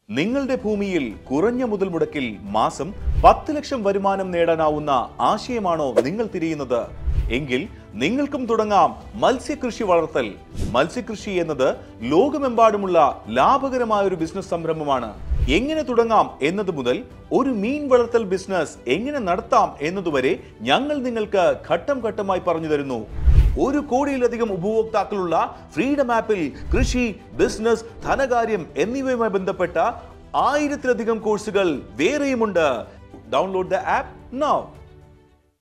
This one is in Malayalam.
നിങ്ങളുടെ ഭൂമിയിൽ കുറഞ്ഞ മുതൽ മുടക്കിൽ മാസം പത്ത് ലക്ഷം വരുമാനം നേടാനാവുന്ന ആശയമാണോ നിങ്ങൾ തിരിയുന്നത് എങ്കിൽ നിങ്ങൾക്കും തുടങ്ങാം മത്സ്യകൃഷി വളർത്തൽ മത്സ്യകൃഷി എന്നത് ലോകമെമ്പാടുമുള്ള ലാഭകരമായ ഒരു ബിസിനസ് സംരംഭമാണ് എങ്ങനെ തുടങ്ങാം എന്നത് മുതൽ ഒരു മീൻ വളർത്തൽ ബിസിനസ് എങ്ങനെ നടത്താം എന്നതുവരെ ഞങ്ങൾ നിങ്ങൾക്ക് ഘട്ടം ഘട്ടമായി പറഞ്ഞു തരുന്നു ഒരു കോടിയിലധികം ഉപഭോക്താക്കളുള്ള ഫ്രീഡം ആപ്പിൽ കൃഷി ബിസിനസ് ധനകാര്യം എന്നിവയുമായി ബന്ധപ്പെട്ട ആയിരത്തിലധികം കോഴ്സുകൾ വേറെയുമുണ്ട് ഡൗൺലോഡ് ദ ആപ്പ് നൗ